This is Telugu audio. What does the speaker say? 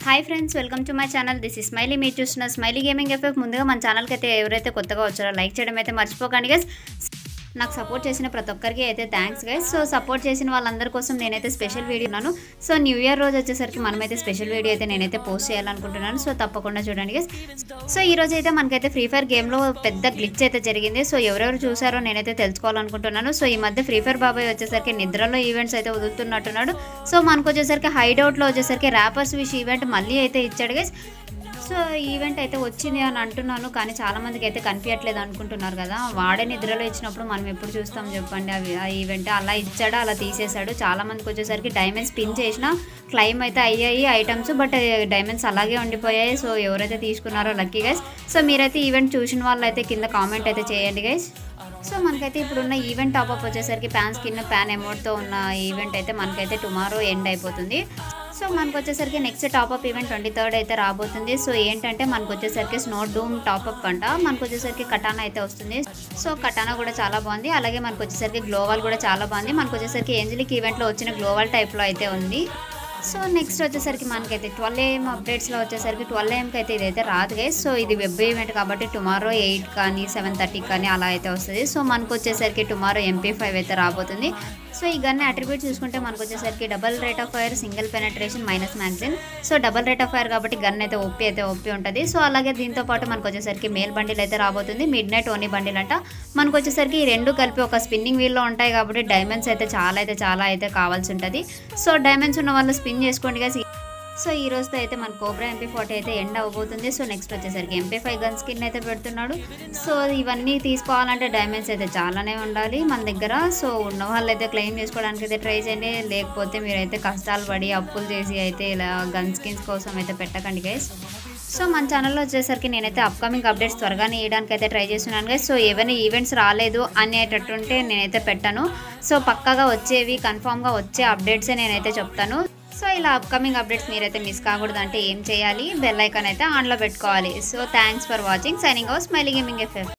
Hi friends welcome to my channel this is Smiley మీరు చూస్తున్న స్మైలీ గేమింగ్ ఎఫెక్ట్ ముందుగా మన ఛానల్కి అయితే ఎవరైతే కొత్తగా వచ్చారో లైక్ చేయడం అయితే మర్చిపోకండి గైస్ నాకు సపోర్ట్ చేసిన ప్రతి ఒక్కరికి అయితే థ్యాంక్స్ గైస్ సో సపోర్ట్ చేసిన వాళ్ళందరి కోసం నేనైతే స్పెషల్ వీడియో ఉన్నాను సో న్యూ ఇయర్ రోజు వచ్చేసరికి మనమైతే స్పెషల్ వీడియో అయితే నేనైతే పోస్ట్ చేయాలనుకుంటున్నాను సో తప్పకుండా చూడండి గైస్ సో ఈ రోజు అయితే మనకైతే ఫ్రీ ఫైర్ గేమ్లో పెద్ద గ్లిచ్ అయితే జరిగింది సో ఎవరెవరు చూసారో నేనైతే తెలుసుకోవాలనుకుంటున్నాను సో ఈ మధ్య ఫ్రీ ఫైర్ బాబాయ్ వచ్చేసరికి నిద్రలో ఈవెంట్స్ అయితే వదులుతున్నట్టున్నాడు సో మనకు వచ్చేసరికి హైడౌట్లో వచ్చేసరికి ర్యాపర్స్ విష్ ఈవెంట్ మళ్ళీ అయితే ఇచ్చాడు గైస్ సో ఈవెంట్ అయితే వచ్చింది అని అంటున్నాను కానీ చాలా మందికి అయితే కనిపించట్లేదు అనుకుంటున్నారు కదా వాడే నిద్రలో ఇచ్చినప్పుడు మనం ఎప్పుడు చూస్తాం చెప్పండి అవి ఆ ఈవెంట్ అలా ఇచ్చాడు అలా తీసేశాడు చాలా మందికి వచ్చేసరికి డైమండ్స్ పిన్ చేసిన క్లైమ్ అయితే అయ్యాయి ఐటమ్స్ బట్ డైమండ్స్ అలాగే ఉండిపోయాయి సో ఎవరైతే తీసుకున్నారో లక్కీ గైస్ సో మీరైతే ఈవెంట్ చూసిన వాళ్ళు అయితే కింద కామెంట్ అయితే చేయండి గైస్ సో మనకైతే ఇప్పుడున్న ఈవెంట్ టాప్అప్ వచ్చేసరికి ప్యాన్ స్కిన్ ప్యాన్ అమౌంట్తో ఉన్న ఈవెంట్ అయితే మనకైతే టుమారో ఎండ్ అయిపోతుంది సో మనకు వచ్చేసరికి next top up event twenty third అయితే రాబోతుంది సో ఏంటంటే మనకు వచ్చేసరికి స్నో డూమ్ టాప్అప్ అంట మనకు వచ్చేసరికి కటానా అయితే వస్తుంది సో కటానా కూడా చాలా బాగుంది అలాగే మనకు వచ్చేసరికి గ్లోవల్ కూడా చాలా బాగుంది మనకు వచ్చేసరికి ఏంజలిక్ ఈవెంట్లో వచ్చిన గ్లోవల్ టైప్లో అయితే ఉంది సో నెక్స్ట్ వచ్చేసరికి మనకైతే ట్వెల్వ్ ఏఎం అప్డేట్స్లో వచ్చేసరికి ట్వెల్వ్ ఏఎంకి అయితే ఇదైతే రాదు గైస్ సో ఇది వెబ్ ఈవెంట్ కాబట్టి టుమారో ఎయిట్ కానీ సెవెన్ థర్టీకి కానీ అలా అయితే వస్తుంది సో మనకు వచ్చేసరికి టుమారో ఎంపీ ఫైవ్ అయితే రాబోతుంది సో ఈ గన్ అట్రిబ్యూట్ చూసుకుంటే మనకు వచ్చేసరికి double rate of fire single penetration minus magazine so double rate of fire కాబట్టి గన్ అయితే ఒప్పి అయితే ఒప్పి ఉంటుంది సో అలాగే దీంతో పాటు మనకు వచ్చేసరికి మేల్ బండిల్ అయితే రాబోతుంది మిడ్ నైట్ ఓనీ బండిల్ అంట మనకు వచ్చేసరికి ఈ రెండు కలిపి ఒక స్పిన్నింగ్ వీల్లో ఉంటాయి కాబట్టి డైమండ్స్ అయితే చాలా అయితే చాలా అయితే కావాల్సి ఉంటుంది సో డైమండ్స్ ఉన్న వాళ్ళు స్పిన్ చేసుకోండి guys. సో ఈ రోజుతో అయితే మన కోబ్రా ఎంపీ ఫార్టీ అయితే ఎండ్ అవ్వబోతుంది సో నెక్స్ట్ వచ్చేసరికి ఎంపీ ఫైవ్ గన్ స్కిన్ అయితే పెడుతున్నాడు సో ఇవన్నీ తీసుకోవాలంటే డైమండ్స్ అయితే చాలానే ఉండాలి మన దగ్గర సో ఉన్న వాళ్ళు అయితే క్లెయిమ్ చేసుకోవడానికి అయితే ట్రై చేయండి లేకపోతే మీరైతే కష్టాలు పడి అప్పులు చేసి అయితే ఇలా గన్ స్కిన్స్ కోసం అయితే పెట్టకండి గైస్ సో మన ఛానల్లో వచ్చేసరికి నేనైతే అప్కమింగ్ అప్డేట్స్ త్వరగానే ఇవ్వడానికి అయితే ట్రై చేస్తున్నాను గైస్ సో ఏవైనా ఈవెంట్స్ రాలేదు అనేటట్టుంటే నేనైతే పెట్టాను సో పక్కాగా వచ్చేవి కన్ఫామ్గా వచ్చే అప్డేట్సే నేనైతే చెప్తాను సో ఇలా అప్కమింగ్ అప్డేట్స్ మీరైతే మిస్ కాకూడదు అంటే ఏం చేయాలి బెల్ ఐకాన్ అయితే ఆన్లో పెట్టుకోవాలి so thanks for watching signing house Smiley gaming FF